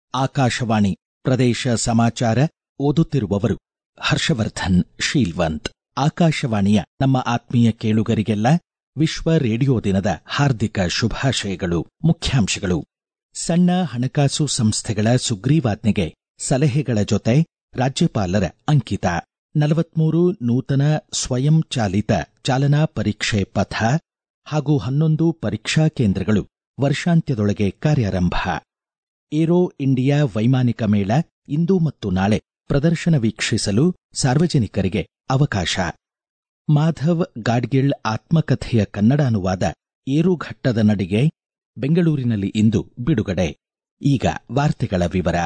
ಆಕಾಶವಾಣಿ ಪ್ರದೇಶ ಸಮಾಚಾರ ಓದುತ್ತಿರುವವರು ಹರ್ಷವರ್ಧನ್ ಶೀಲ್ವಂತ್ ಆಕಾಶವಾಣಿಯ ನಮ್ಮ ಆತ್ಮೀಯ ಕೇಳುಗರಿಗೆಲ್ಲ ವಿಶ್ವ ರೇಡಿಯೋ ದಿನದ ಹಾರ್ದಿಕ ಶುಭಾಶಯಗಳು ಮುಖ್ಯಾಂಶಗಳು ಸಣ್ಣ ಹಣಕಾಸು ಸಂಸ್ಥೆಗಳ ಸುಗ್ರೀವಾಜ್ಞೆಗೆ ಸಲಹೆಗಳ ಜೊತೆ ರಾಜ್ಯಪಾಲರ ಅಂಕಿತ ನಲವತ್ಮೂರು ನೂತನ ಸ್ವಯಂ ಚಾಲಿತ ಚಾಲನಾ ಪರೀಕ್ಷೆ ಪಥ ಹಾಗೂ ಹನ್ನೊಂದು ಪರೀಕ್ಷಾ ಕೇಂದ್ರಗಳು ವರ್ಷಾಂತ್ಯದೊಳಗೆ ಕಾರ್ಯಾರಂಭ ಏರೋ ಇಂಡಿಯಾ ವೈಮಾನಿಕ ಮೇಳ ಇಂದು ಮತ್ತು ನಾಳೆ ಪ್ರದರ್ಶನ ವೀಕ್ಷಿಸಲು ಸಾರ್ವಜನಿಕರಿಗೆ ಅವಕಾಶ ಮಾಧವ್ ಗಾಡ್ಗಿಳ್ ಆತ್ಮಕಥೆಯ ಕನ್ನಡಾನುವಾದ ಏರುಘಟ್ಟದ ನಡಿಗೆ ಬೆಂಗಳೂರಿನಲ್ಲಿ ಇಂದು ಬಿಡುಗಡೆ ಈಗ ವಾರ್ತೆಗಳ ವಿವರ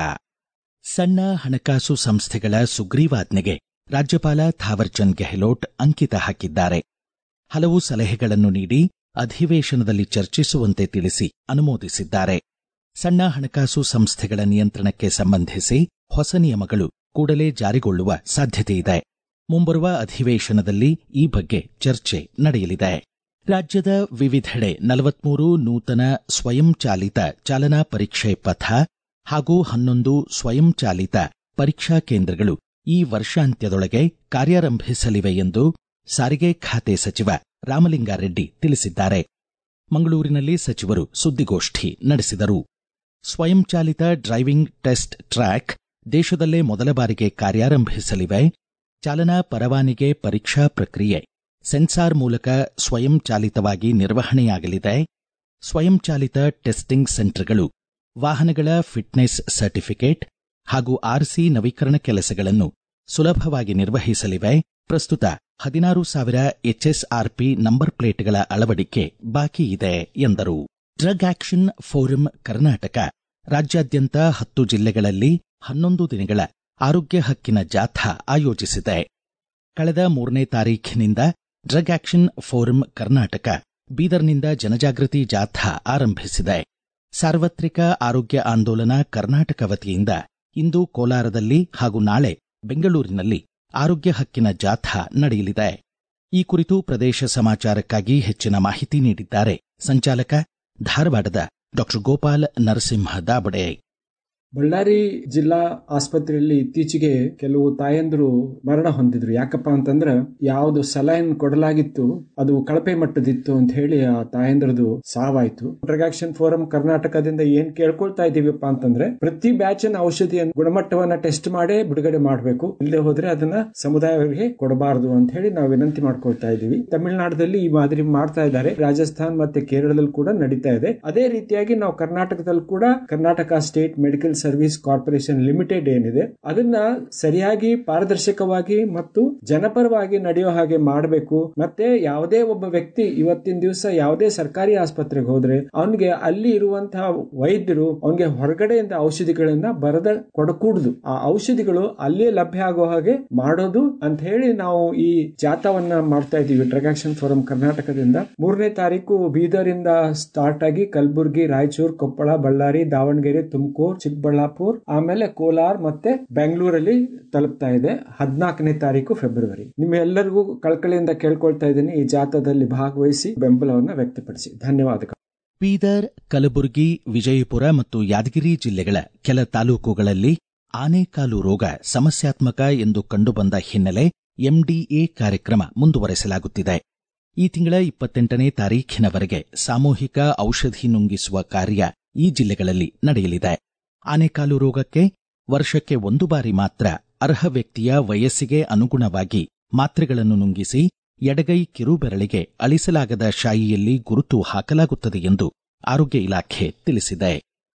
ಸಣ್ಣ ಹಣಕಾಸು ಸಂಸ್ಥೆಗಳ ಸುಗ್ರೀವಾಜ್ಞೆಗೆ ರಾಜ್ಯಪಾಲ ಥಾವರ್ಚಂದ್ ಗೆಹ್ಲೋಟ್ ಅಂಕಿತ ಹಾಕಿದ್ದಾರೆ ಹಲವು ಸಲಹೆಗಳನ್ನು ನೀಡಿ ಅಧಿವೇಶನದಲ್ಲಿ ಚರ್ಚಿಸುವಂತೆ ತಿಳಿಸಿ ಅನುಮೋದಿಸಿದ್ದಾರೆ ಸಣ್ಣ ಹಣಕಾಸು ಸಂಸ್ಥೆಗಳ ನಿಯಂತ್ರಣಕ್ಕೆ ಸಂಬಂಧಿಸಿ ಹೊಸ ನಿಯಮಗಳು ಕೂಡಲೇ ಜಾರಿಗೊಳ್ಳುವ ಸಾಧ್ಯತೆಯಿದೆ ಮುಂಬರುವ ಅಧಿವೇಶನದಲ್ಲಿ ಈ ಬಗ್ಗೆ ಚರ್ಚೆ ನಡೆಯಲಿದೆ ರಾಜ್ಯದ ವಿವಿಧೆಡೆ ನಲವತ್ಮೂರು ನೂತನ ಸ್ವಯಂ ಚಾಲಿತ ಚಾಲನಾ ಪರೀಕ್ಷೆ ಪಥ ಹಾಗೂ ಹನ್ನೊಂದು ಸ್ವಯಂ ಚಾಲಿತ ಪರೀಕ್ಷಾ ಕೇಂದ್ರಗಳು ಈ ವರ್ಷಾಂತ್ಯದೊಳಗೆ ಕಾರ್ಯಾರಂಭಿಸಲಿವೆ ಎಂದು ಸಾರಿಗೆ ಖಾತೆ ಸಚಿವ ರಾಮಲಿಂಗಾರೆಡ್ಡಿ ತಿಳಿಸಿದ್ದಾರೆ ಮಂಗಳೂರಿನಲ್ಲಿ ಸಚಿವರು ಸುದ್ದಿಗೋಷ್ಠಿ ನಡೆಸಿದರು ಸ್ವಯಂ ಚಾಲಿತ ಡ್ರೈವಿಂಗ್ ಟೆಸ್ಟ್ ಟ್ರ್ಯಾಕ್ ದೇಶದಲ್ಲೇ ಮೊದಲ ಬಾರಿಗೆ ಕಾರ್ಯಾರಂಭಿಸಲಿವೆ ಚಾಲನಾ ಪರವಾನಿಗೆ ಪರೀಕ್ಷಾ ಪ್ರಕ್ರಿಯೆ ಸೆನ್ಸಾರ್ ಮೂಲಕ ಸ್ವಯಂ ಚಾಲಿತವಾಗಿ ನಿರ್ವಹಣೆಯಾಗಲಿದೆ ಸ್ವಯಂ ಚಾಲಿತ ಟೆಸ್ಟಿಂಗ್ ಸೆಂಟರ್ಗಳು ವಾಹನಗಳ ಫಿಟ್ನೆಸ್ ಸರ್ಟಿಫಿಕೇಟ್ ಹಾಗೂ ಆರ್ಸಿ ನವೀಕರಣ ಕೆಲಸಗಳನ್ನು ಸುಲಭವಾಗಿ ನಿರ್ವಹಿಸಲಿವೆ ಪ್ರಸ್ತುತ ಹದಿನಾರು ಸಾವಿರ ಎಚ್ಎಸ್ಆರ್ಪಿ ನಂಬರ್ ಪ್ಲೇಟ್ಗಳ ಅಳವಡಿಕೆ ಬಾಕಿ ಇದೆ ಎಂದರು ಡ್ರಗ್ ಆಕ್ಷನ್ ಫೋರಂ ಕರ್ನಾಟಕ ರಾಜ್ಯಾದ್ಯಂತ ಹತ್ತು ಜಿಲ್ಲೆಗಳಲ್ಲಿ ಹನ್ನೊಂದು ದಿನಗಳ ಆರೋಗ್ಯ ಹಕ್ಕಿನ ಜಾಥಾ ಆಯೋಜಿಸಿದೆ ಕಳೆದ ಮೂರನೇ ತಾರೀಖಿನಿಂದ ಡ್ರಗ್ ಆಕ್ಷನ್ ಫೋರಂ ಕರ್ನಾಟಕ ಬೀದರ್ನಿಂದ ಜನಜಾಗೃತಿ ಜಾಥಾ ಆರಂಭಿಸಿದೆ ಸಾರ್ವತ್ರಿಕ ಆರೋಗ್ಯ ಆಂದೋಲನ ಕರ್ನಾಟಕ ವತಿಯಿಂದ ಇಂದು ಕೋಲಾರದಲ್ಲಿ ಹಾಗೂ ನಾಳೆ ಬೆಂಗಳೂರಿನಲ್ಲಿ ಆರೋಗ್ಯ ಹಕ್ಕಿನ ಜಾಥಾ ನಡೆಯಲಿದೆ ಈ ಕುರಿತು ಪ್ರದೇಶ ಸಮಾಚಾರಕ್ಕಾಗಿ ಹೆಚ್ಚಿನ ಮಾಹಿತಿ ನೀಡಿದ್ದಾರೆ ಸಂಚಾಲಕ ಧಾರವಾಡದ ಡಾಕ್ಟರ್ ಗೋಪಾಲ್ ನರಸಿಂಹ ದಾಬಡೆ ಬಳ್ಳಾರಿ ಜಿಲ್ಲಾ ಆಸ್ಪತ್ರೆಯಲ್ಲಿ ಇತ್ತೀಚೆಗೆ ಕೆಲವು ತಾಯಂದ್ರು ಮರಣ ಹೊಂದಿದ್ರು ಯಾಕಪ್ಪ ಅಂತಂದ್ರೆ ಯಾವುದು ಸಲೈನ್ ಕೊಡಲಾಗಿತ್ತು ಅದು ಕಳಪೆ ಮಟ್ಟದಿತ್ತು ಅಂತ ಹೇಳಿ ಆ ತಾಯಂದ್ರದು ಸಾವಾಯ್ತು ಡ್ರಗ್ ಆಕ್ಷನ್ ಫೋರಂ ಕರ್ನಾಟಕದಿಂದ ಏನ್ ಕೇಳ್ಕೊಳ್ತಾ ಇದೀವಪ್ಪ ಅಂತಂದ್ರೆ ಪ್ರತಿ ಬ್ಯಾಚಿನ ಔಷಧಿಯನ್ನು ಗುಣಮಟ್ಟವನ್ನ ಟೆಸ್ಟ್ ಮಾಡೇ ಬಿಡುಗಡೆ ಮಾಡಬೇಕು ಇಲ್ಲದೆ ಹೋದ್ರೆ ಅದನ್ನ ಸಮುದಾಯವರಿಗೆ ಕೊಡಬಾರದು ಅಂತ ಹೇಳಿ ನಾವು ವಿನಂತಿ ಮಾಡ್ಕೊಳ್ತಾ ಇದೀವಿ ತಮಿಳುನಾಡಲ್ಲಿ ಈ ಮಾದರಿ ಮಾಡ್ತಾ ಇದ್ದಾರೆ ರಾಜಸ್ಥಾನ್ ಮತ್ತೆ ಕೇರಳದಲ್ಲಿ ಕೂಡ ನಡೀತಾ ಇದೆ ಅದೇ ರೀತಿಯಾಗಿ ನಾವು ಕರ್ನಾಟಕದಲ್ಲಿ ಕೂಡ Karnataka state medical service corporation limited ಏನಿದೆ ಅದನ್ನ ಸರಿಯಾಗಿ ಪಾರದರ್ಶಕವಾಗಿ ಮತ್ತು ಜನಪರವಾಗಿ ನಡೆಯೋ ಹಾಗೆ ಮಾಡಬೇಕು ಮತ್ತೆ ಯಾವುದೇ ಒಬ್ಬ ವ್ಯಕ್ತಿ ಇವತ್ತಿನ ದಿವಸ ಯಾವುದೇ ಸರ್ಕಾರಿ ಆಸ್ಪತ್ರೆಗೆ ಹೋದ್ರೆ ಅವನಿಗೆ ಅಲ್ಲಿ ಇರುವಂತಹ ವೈದ್ಯರು ಅವನಿಗೆ ಹೊರಗಡೆಯಿಂದ ಔಷಧಿಗಳನ್ನ ಬರದ ಕೊಡಕೂಡುದು ಆ ಔಷಧಿಗಳು ಅಲ್ಲಿಯೇ ಲಭ್ಯ ಆಗೋ ಹಾಗೆ ಮಾಡೋದು ಅಂತ ಹೇಳಿ ನಾವು ಈ ಜಾಥಾವನ್ನ ಮಾಡ್ತಾ ಇದೀವಿ ಡ್ರಗ್ ಆಕ್ಷನ್ ಫೋರಂ ಕರ್ನಾಟಕದಿಂದ ಮೂರನೇ ತಾರೀಕು ಬೀದರ್ ಇಂದ ಸ್ಟಾರ್ಟ್ ಆಗಿ ಕಲಬುರಗಿ ರಾಯಚೂರು ಕೊಪ್ಪಳ ಬಳ್ಳಾರಿ ದಾವಣಗೆರೆ ತುಮಕೂರು ಚಿಕ್ಕಬಳ್ಳಾಪುರ ಆಮೇಲೆ ಕೋಲಾರ್ ಮತ್ತೆ ಬೆಂಗಳೂರಲ್ಲಿ ತಲುಪ್ತಾ ಇದೆ ಹದಿನಾಲ್ಕನೇ ತಾರೀಕು ಫೆಬ್ರವರಿ ನಿಮ್ಮ ಎಲ್ಲರಿಗೂ ಕಳಕಳಿಯಿಂದ ಕೇಳ್ಕೊಳ್ತಾ ಇದ್ದೀನಿ ಈ ಜಾಥಾದಲ್ಲಿ ಭಾಗವಹಿಸಿ ಬೆಂಬಲವನ್ನು ವ್ಯಕ್ತಪಡಿಸಿ ಧನ್ಯವಾದಗಳು ಬೀದರ್ ಕಲಬುರಗಿ ವಿಜಯಪುರ ಮತ್ತು ಯಾದಗಿರಿ ಜಿಲ್ಲೆಗಳ ಕೆಲ ತಾಲೂಕುಗಳಲ್ಲಿ ಆನೆಕಾಲು ರೋಗ ಸಮಸ್ಯಾತ್ಮಕ ಎಂದು ಕಂಡುಬಂದ ಹಿನ್ನೆಲೆ ಎಂಡಿಎ ಕಾರ್ಯಕ್ರಮ ಮುಂದುವರೆಸಲಾಗುತ್ತಿದೆ ಈ ತಿಂಗಳ ಇಪ್ಪತ್ತೆಂಟನೇ ತಾರೀಖಿನವರೆಗೆ ಸಾಮೂಹಿಕ ಔಷಧಿ ನುಂಗಿಸುವ ಕಾರ್ಯ ಈ ಜಿಲ್ಲೆಗಳಲ್ಲಿ ನಡೆಯಲಿದೆ ಆನೆಕಾಲು ರೋಗಕ್ಕೆ ವರ್ಷಕ್ಕೆ ಒಂದು ಬಾರಿ ಮಾತ್ರ ಅರ್ಹ ವ್ಯಕ್ತಿಯ ವಯಸ್ಸಿಗೆ ಅನುಗುಣವಾಗಿ ಮಾತ್ರೆಗಳನ್ನು ನುಂಗಿಸಿ ಎಡಗೈ ಕಿರುಬೆರಳಿಗೆ ಅಳಿಸಲಾಗದ ಶಾಯಿಯಲ್ಲಿ ಗುರುತು ಹಾಕಲಾಗುತ್ತದೆ ಎಂದು ಆರೋಗ್ಯ ಇಲಾಖೆ ತಿಳಿಸಿದೆ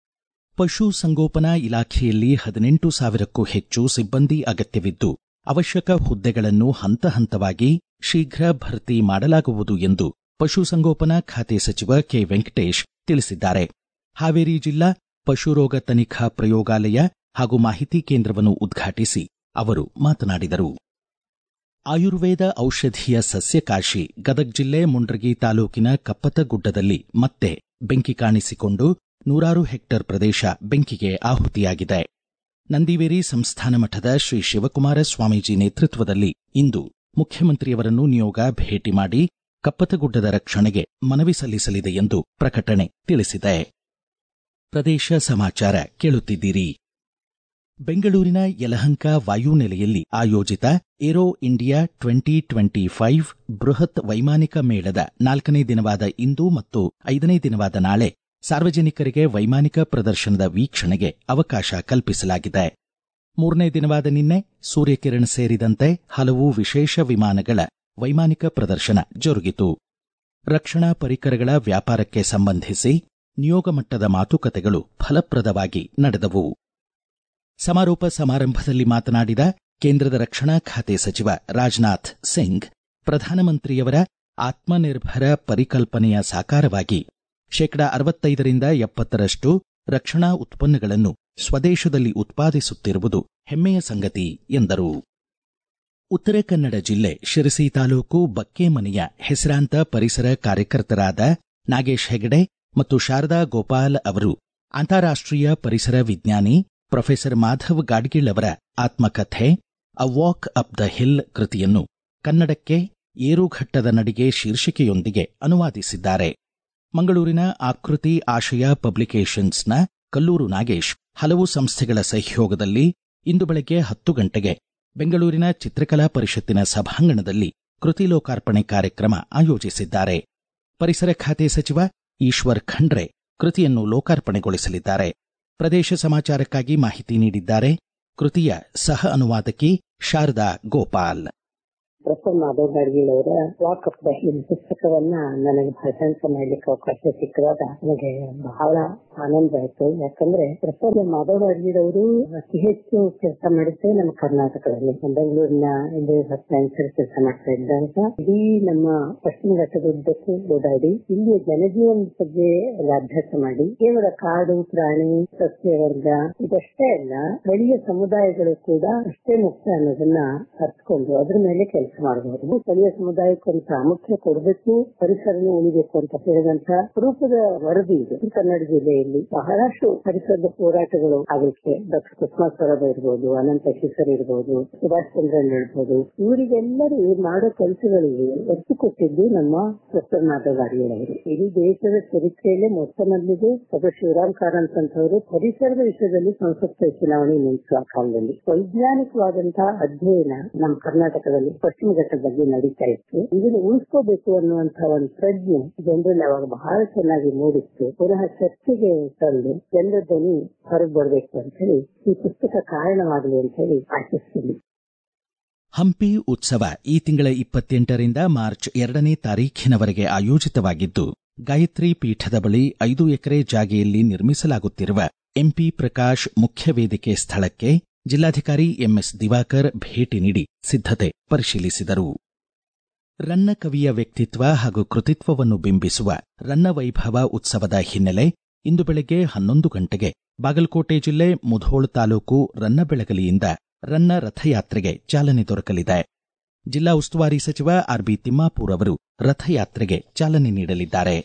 ಪಶು ಸಂಗೋಪನಾ ಇಲಾಖೆಯಲ್ಲಿ ಹದಿನೆಂಟು ಸಾವಿರಕ್ಕೂ ಹೆಚ್ಚು ಸಿಬ್ಬಂದಿ ಅಗತ್ಯವಿದ್ದು ಅವಶ್ಯಕ ಹುದ್ದೆಗಳನ್ನು ಹಂತ ಹಂತವಾಗಿ ಶೀಘ್ರ ಭರ್ತಿ ಮಾಡಲಾಗುವುದು ಎಂದು ಪಶುಸಂಗೋಪನಾ ಖಾತೆ ಸಚಿವ ಕೆ ವೆಂಕಟೇಶ್ ತಿಳಿಸಿದ್ದಾರೆ ಹಾವೇರಿ ಜಿಲ್ಲಾ ಪಶುರೋಗ ತನಿಖಾ ಪ್ರಯೋಗಾಲಯ ಹಾಗೂ ಮಾಹಿತಿ ಕೇಂದ್ರವನ್ನು ಉದ್ಘಾಟಿಸಿ ಅವರು ಮಾತನಾಡಿದರು ಆಯುರ್ವೇದ ಔಷಧಿಯ ಸಸ್ಯಕಾಶಿ ಗದಗ ಜಿಲ್ಲೆ ಮುಂಡ್ರಗಿ ತಾಲೂಕಿನ ಕಪ್ಪತಗುಡ್ಡದಲ್ಲಿ ಮತ್ತೆ ಬೆಂಕಿ ಕಾಣಿಸಿಕೊಂಡು ನೂರಾರು ಹೆಕ್ಟೇರ್ ಪ್ರದೇಶ ಬೆಂಕಿಗೆ ಆಹುತಿಯಾಗಿದೆ ನಂದಿವೇರಿ ಸಂಸ್ಥಾನ ಮಠದ ಶ್ರೀ ಶಿವಕುಮಾರ ಸ್ವಾಮೀಜಿ ನೇತೃತ್ವದಲ್ಲಿ ಇಂದು ಮುಖ್ಯಮಂತ್ರಿಯವರನ್ನು ನಿಯೋಗ ಭೇಟಿ ಮಾಡಿ ಕಪ್ಪತಗುಡ್ಡದ ರಕ್ಷಣೆಗೆ ಮನವಿ ಸಲ್ಲಿಸಲಿದೆ ಎಂದು ಪ್ರಕಟಣೆ ತಿಳಿಸಿದೆ ಪ್ರದೇಶ ಸಮಾಚಾರ ಕೇಳುತ್ತಿದ್ದೀರಿ ಬೆಂಗಳೂರಿನ ಯಲಹಂಕ ವಾಯುನೆಲೆಯಲ್ಲಿ ಆಯೋಜಿತ Aero India twenty twenty five ಬೃಹತ್ ವೈಮಾನಿಕ ಮೇಳದ ನಾಲ್ಕನೇ ದಿನವಾದ ಇಂದು ಮತ್ತು ಐದನೇ ದಿನವಾದ ನಾಳೆ ಸಾರ್ವಜನಿಕರಿಗೆ ವೈಮಾನಿಕ ಪ್ರದರ್ಶನದ ವೀಕ್ಷಣೆಗೆ ಅವಕಾಶ ಕಲ್ಪಿಸಲಾಗಿದೆ ಮೂರನೇ ದಿನವಾದ ನಿನ್ನೆ ಸೂರ್ಯಕಿರಣ್ ಸೇರಿದಂತೆ ಹಲವು ವಿಶೇಷ ವಿಮಾನಗಳ ವೈಮಾನಿಕ ಪ್ರದರ್ಶನ ಜರುಗಿತು ರಕ್ಷಣಾ ಪರಿಕರಗಳ ವ್ಯಾಪಾರಕ್ಕೆ ಸಂಬಂಧಿಸಿ ನಿಯೋಗ ಮಟ್ಟದ ಮಾತುಕತೆಗಳು ಫಲಪ್ರದವಾಗಿ ನಡೆದವು ಸಮಾರೋಪ ಸಮಾರಂಭದಲ್ಲಿ ಮಾತನಾಡಿದ ಕೇಂದ್ರದ ರಕ್ಷಣಾ ಖಾತೆ ಸಚಿವ ರಾಜನಾಥ್ ಸಿಂಗ್ ಪ್ರಧಾನಮಂತ್ರಿಯವರ ಆತ್ಮನಿರ್ಭರ ಪರಿಕಲ್ಪನೆಯ ಸಾಕಾರವಾಗಿ ಶೇಕಡಾ ಅರವತ್ತೈದರಿಂದ ಎಪ್ಪತ್ತರಷ್ಟು ರಕ್ಷಣಾ ಉತ್ಪನ್ನಗಳನ್ನು ಸ್ವದೇಶದಲ್ಲಿ ಉತ್ಪಾದಿಸುತ್ತಿರುವುದು ಹೆಮ್ಮೆಯ ಸಂಗತಿ ಎಂದರು ಉತ್ತರ ಕನ್ನಡ ಜಿಲ್ಲೆ ಶಿರಸಿ ತಾಲೂಕು ಬಕ್ಕೇಮನೆಯ ಹೆಸರಾಂತ ಪರಿಸರ ಕಾರ್ಯಕರ್ತರಾದ ನಾಗೇಶ್ ಹೆಗಡೆ ಮತ್ತು ಶಾರದಾ ಗೋಪಾಲ್ ಅವರು ಅಂತಾರಾಷ್ಟೀಯ ಪರಿಸರ ವಿಜ್ಞಾನಿ ಪ್ರೊಫೆಸರ್ ಮಾಧವ್ ಗಾಡ್ಗಿಳ್ ಅವರ ಆತ್ಮಕಥೆ a walk up the hill ಕೃತಿಯನ್ನು ಕನ್ನಡಕ್ಕೆ ಏರುಘಟ್ಟದ ನಡಿಗೆ ಶೀರ್ಷಿಕೆಯೊಂದಿಗೆ ಅನುವಾದಿಸಿದ್ದಾರೆ ಮಂಗಳೂರಿನ ಆಕೃತಿ ಆಶಯ ಪಬ್ಲಿಕೇಶನ್ಸ್ನ ಕಲ್ಲೂರು ನಾಗೇಶ್ ಹಲವು ಸಂಸ್ಥೆಗಳ ಸಹಯೋಗದಲ್ಲಿ ಇಂದು ಬೆಳಗ್ಗೆ ಹತ್ತು ಗಂಟೆಗೆ ಬೆಂಗಳೂರಿನ ಚಿತ್ರಕಲಾ ಪರಿಷತ್ತಿನ ಸಭಾಂಗಣದಲ್ಲಿ ಕೃತಿ ಲೋಕಾರ್ಪಣೆ ಕಾರ್ಯಕ್ರಮ ಆಯೋಜಿಸಿದ್ದಾರೆ ಪರಿಸರ ಖಾತೆ ಸಚಿವ ಈಶ್ವರ್ ಖಂಡ್ರೆ ಕೃತಿಯನ್ನು ಲೋಕಾರ್ಪಣೆಗೊಳಿಸಲಿದ್ದಾರೆ ಪ್ರದೇಶ ಸಮಾಚಾರಕ್ಕಾಗಿ ಮಾಹಿತಿ ನೀಡಿದ್ದಾರೆ ಕೃತಿಯ ಸಹ ಅನುವಾದಕಿ ಶಾರದಾ ಗೋಪಾಲ್ ಪ್ರೊಫೆಸರ್ ಮಾಧವ್ ಗಾಡ್ಗಿಲ್ ಅವರ ವಾಕ್ ಅಪ್ ದ ಹಿಲ್ ಪುಸ್ತಕವನ್ನ ನನಗೆ ಭಾಷಾಂತರ ಮಾಡ್ಲಿಕ್ಕೆ ಅವಕಾಶ ಸಿಕ್ಕಿದಾಗ ನನಗೆ ಬಹಳ ಆನಂದ ಆಯ್ತು ಯಾಕಂದ್ರೆ ಪ್ರೊಫೆಸರ್ ಮಾಧವ್ ಗಾಡ್ಗಿಲ್ ಅವರು ಅತಿ ಹೆಚ್ಚು ಕೆಲಸ ಮಾಡಿದ್ದೆ ನಮ್ಮ ಕರ್ನಾಟಕದಲ್ಲಿ ಬೆಂಗಳೂರಿನ ಇಲ್ಲಿ ಸೈನ್ಸ್ ಕೆಲಸ ಮಾಡ್ತಾ ಇದ್ದಾಗ ಇಡೀ ನಮ್ಮ ಪಶ್ಚಿಮ ಘಟ್ಟದ ಉದ್ದಕ್ಕೂ ಓಡಾಡಿ ಇಲ್ಲಿ ಜನಜೀವನದ ಬಗ್ಗೆ ಎಲ್ಲ ಅಭ್ಯಾಸ ಮಾಡಿ ಕೇವಲ ಕಾಡು ಪ್ರಾಣಿ ಸಸ್ಯವರ್ಗ ಇದಷ್ಟೇ ಅಲ್ಲ ಸ್ಥಳೀಯ ಸಮುದಾಯಗಳು ಕೂಡ ಅಷ್ಟೇ ಮುಖ್ಯ ಅನ್ನೋದನ್ನ ಅರ್ಥಕೊಂಡು ಅದ್ರ ಮೇಲೆ ಕೆಲಸ ಮಾಡಬಹುದು ಸ್ಥಳೀಯ ಸಮುದಾಯಕ್ಕೆ ಒಂದು ಪ್ರಾಮುಖ್ಯ ಕೊಡಬೇಕು ಪರಿಸರನ ಉಳಿಬೇಕು ಅಂತ ಹೇಳಿದಂತ ರೂಪದ ವರದಿ ಇದೆ ಈ ಕನ್ನಡ ಜಿಲ್ಲೆಯಲ್ಲಿ ಬಹಳಷ್ಟು ಪರಿಸರದ ಹೋರಾಟಗಳು ಆಗಲಿಕ್ಕೆ ಡಾಕ್ಟರ್ ಕುಸುಮಾ ಸೌರಭ ಇರ್ಬೋದು ಅನಂತ ಕಿಸರ್ ಇರ್ಬೋದು ಸುಭಾಷ್ ಚಂದ್ರನ್ ಇರ್ಬೋದು ಇವರಿಗೆಲ್ಲರೂ ಮಾಡೋ ಕೆಲಸಗಳಿಗೆ ಒತ್ತು ಕೊಟ್ಟಿದ್ದು ನಮ್ಮ ಡಾಕ್ಟರ್ ಮಾಧವ್ ಗಾಡಿಯವರು ಇಡೀ ದೇಶದ ಚರಿತ್ರೆಯಲ್ಲೇ ಮೊತ್ತ ಮೊದಲಿಗೆ ಡಾಕ್ಟರ್ ಶಿವರಾಮ್ ಕಾರಂತ್ ಅಂತವರು ಪರಿಸರದ ವಿಷಯದಲ್ಲಿ ಸಂಸತ್ ಚುನಾವಣೆ ನಿಲ್ಲಿಸುವ ಕಾಲದಲ್ಲಿ ವೈಜ್ಞಾನಿಕವಾದಂತಹ ಅಧ್ಯಯನ ನಮ್ಮ ಕರ್ನಾಟಕದಲ್ಲಿ ಪಶ್ಚಿಮ ಘಟ್ಟದ ಬಗ್ಗೆ ನಡೀತಾ ಇತ್ತು ಇದನ್ನು ಉಳಿಸ್ಕೋಬೇಕು ಅನ್ನುವಂತಹ ಒಂದು ಪ್ರಜ್ಞೆ ಜನರಲ್ಲಿ ಅವಾಗ ಬಹಳ ಚೆನ್ನಾಗಿ ಮೂಡಿತ್ತು ಪುನಃ ಚರ್ಚೆಗೆ ತಂದು ಜನರ ಧ್ವನಿ ಹೊರಗೆ ಬರಬೇಕು ಅಂತ ಹೇಳಿ ಈ ಪುಸ್ತಕ ಕಾರಣವಾಗಲಿ ಅಂತ ಹೇಳಿ ಆಶಿಸ್ತೀನಿ ಹಂಪಿ ಉತ್ಸವ ಈ ತಿಂಗಳ ಇಪ್ಪತ್ತೆಂಟರಿಂದ ಮಾರ್ಚ್ ಎರಡನೇ ತಾರೀಖಿನವರೆಗೆ ಆಯೋಜಿತವಾಗಿದ್ದು ಗಾಯತ್ರಿ ಪೀಠದ ಬಳಿ ಐದು ಎಕರೆ ಜಾಗೆಯಲ್ಲಿ ನಿರ್ಮಿಸಲಾಗುತ್ತಿರುವ ಎಂಪಿ ಪ್ರಕಾಶ್ ಮುಖ್ಯ ವೇದಿಕೆ ಸ್ಥಳಕ್ಕೆ ಜಿಲ್ಲಾಧಿಕಾರಿ ಎಂಎಸ್ ದಿವಾಕರ್ ಭೇಟಿ ನೀಡಿ ಸಿದ್ಧತೆ ಪರಿಶೀಲಿಸಿದರು ರನ್ನ ಕವಿಯ ವ್ಯಕ್ತಿತ್ವ ಹಾಗೂ ಕೃತಿತ್ವವನ್ನು ಬಿಂಬಿಸುವ ರನ್ನ ವೈಭವ ಉತ್ಸವದ ಹಿನ್ನೆಲೆ ಇಂದು ಬೆಳಗ್ಗೆ ಹನ್ನೊಂದು ಗಂಟೆಗೆ ಬಾಗಲಕೋಟೆ ಜಿಲ್ಲೆ ಮುಧೋಳ್ ತಾಲೂಕು ರನ್ನಬೆಳಗಲಿಯಿಂದ ರನ್ನ ರಥಯಾತ್ರೆಗೆ ಚಾಲನೆ ದೊರಕಲಿದೆ ಜಿಲ್ಲಾ ಉಸ್ತುವಾರಿ ಸಚಿವ ಆರ್ಬಿ ತಿಮ್ಮಾಪೂರ್ ಅವರು ರಥಯಾತ್ರೆಗೆ ಚಾಲನೆ ನೀಡಲಿದ್ದಾರೆ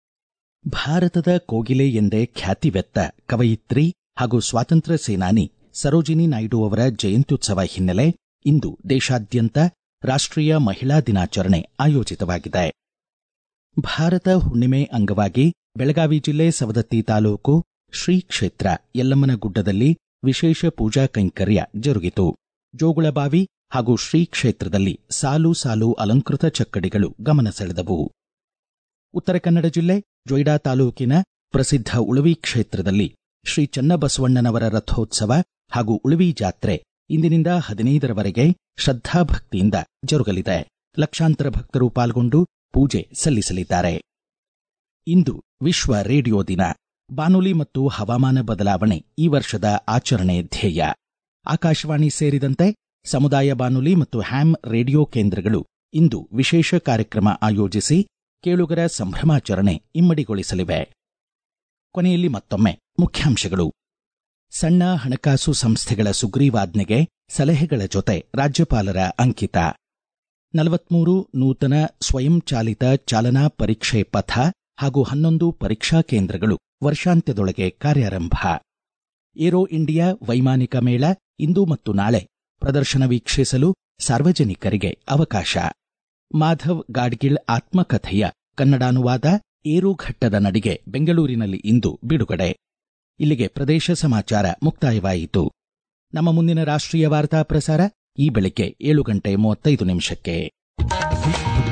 ಭಾರತದ ಕೋಗಿಲೆ ಎಂದೇ ಖ್ಯಾತಿವೆತ್ತ ಕವಯಿತ್ರಿ ಹಾಗೂ ಸ್ವಾತಂತ್ರ್ಯ ಸೇನಾನಿ ಸರೋಜಿನಿ ನಾಯ್ಡು ಅವರ ಜಯಂತ್ಯುತ್ಸವ ಹಿನ್ನೆಲೆ ಇಂದು ದೇಶಾದ್ಯಂತ ರಾಷ್ಟ್ರೀಯ ಮಹಿಳಾ ದಿನಾಚರಣೆ ಆಯೋಜಿತವಾಗಿದೆ ಭಾರತ ಹುಣ್ಣಿಮೆ ಅಂಗವಾಗಿ ಬೆಳಗಾವಿ ಜಿಲ್ಲೆ ಸವದತ್ತಿ ತಾಲೂಕು ಶ್ರೀ ಕ್ಷೇತ್ರ ಯಲ್ಲಮ್ಮನ ಗುಡ್ಡದಲ್ಲಿ ವಿಶೇಷ ಪೂಜಾ ಕೈಂಕರ್ಯ ಜರುಗಿತು ಜೋಗುಳಬಾವಿ ಹಾಗೂ ಶ್ರೀ ಕ್ಷೇತ್ರದಲ್ಲಿ ಸಾಲು ಸಾಲು ಅಲಂಕೃತ ಚಕ್ಕಡಿಗಳು ಗಮನ ಸೆಳೆದವು ಉತ್ತರ ಕನ್ನಡ ಜಿಲ್ಲೆ ಜೊಯ್ಡಾ ತಾಲೂಕಿನ ಪ್ರಸಿದ್ಧ ಉಳುವಿ ಕ್ಷೇತ್ರದಲ್ಲಿ ಶ್ರೀ ಚನ್ನಬಸವಣ್ಣನವರ ರಥೋತ್ಸವ ಹಾಗೂ ಉಳುವಿ ಜಾತ್ರೆ ಇಂದಿನಿಂದ ಹದಿನೈದರವರೆಗೆ ಶ್ರದ್ಧಾಭಕ್ತಿಯಿಂದ ಜರುಗಲಿದೆ ಲಕ್ಷಾಂತರ ಭಕ್ತರು ಪಾಲ್ಗೊಂಡು ಪೂಜೆ ಸಲ್ಲಿಸಲಿದ್ದಾರೆ ಇಂದು ವಿಶ್ವ ರೇಡಿಯೋ ದಿನ ಬಾನುಲಿ ಮತ್ತು ಹವಾಮಾನ ಬದಲಾವಣೆ ಈ ವರ್ಷದ ಆಚರಣೆ ಧ್ಯೇಯ ಆಕಾಶವಾಣಿ ಸೇರಿದಂತೆ ಸಮುದಾಯ ಬಾನುಲಿ ಮತ್ತು ಹ್ಯಾಮ್ ರೇಡಿಯೋ ಕೇಂದ್ರಗಳು ಇಂದು ವಿಶೇಷ ಕಾರ್ಯಕ್ರಮ ಆಯೋಜಿಸಿ ಕೇಳುಗರ ಸಂಭ್ರಮಾಚರಣೆ ಇಮ್ಮಡಿಗೊಳಿಸಲಿವೆ ಕೊನೆಯಲ್ಲಿ ಮತ್ತೊಮ್ಮೆ ಮುಖ್ಯಾಂಶಗಳು ಸಣ್ಣ ಹಣಕಾಸು ಸಂಸ್ಥೆಗಳ ಸುಗ್ರೀವಾಜ್ಞೆಗೆ ಸಲಹೆಗಳ ಜೊತೆ ರಾಜ್ಯಪಾಲರ ಅಂಕಿತ ನಲವತ್ಮೂರು ನೂತನ ಸ್ವಯಂಚಾಲಿತ ಚಾಲನಾ ಪರೀಕ್ಷೆ ಪಥ ಹಾಗೂ ಹನ್ನೊಂದು ಪರೀಕ್ಷಾ ಕೇಂದ್ರಗಳು ವರ್ಷಾಂತ್ಯದೊಳಗೆ ಕಾರ್ಯಾರಂಭ ಏರೋ ಇಂಡಿಯಾ ವೈಮಾನಿಕ ಮೇಳ ಇಂದು ಮತ್ತು ನಾಳೆ ಪ್ರದರ್ಶನ ವೀಕ್ಷಿಸಲು ಸಾರ್ವಜನಿಕರಿಗೆ ಅವಕಾಶ ಮಾಧವ್ ಗಾಡ್ಗಿಳ್ ಆತ್ಮಕಥೆಯ ಕನ್ನಡಾನುವಾದ ಏರುಘಟ್ಟದ ನಡಿಗೆ ಬೆಂಗಳೂರಿನಲ್ಲಿ ಇಂದು ಬಿಡುಗಡೆ ಇಲ್ಲಿಗೆ ಪ್ರದೇಶ ಸಮಾಚಾರ ಮುಕ್ತಾಯವಾಯಿತು ನಮ್ಮ ಮುಂದಿನ ರಾಷ್ಟ್ರೀಯ ವಾರ್ತಾ ಪ್ರಸಾರ ಈ ಬೆಳಿಗ್ಗೆ ಏಳು ಗಂಟೆ ಮೂವತ್ತೈದು ನಿಮಿಷಕ್ಕೆ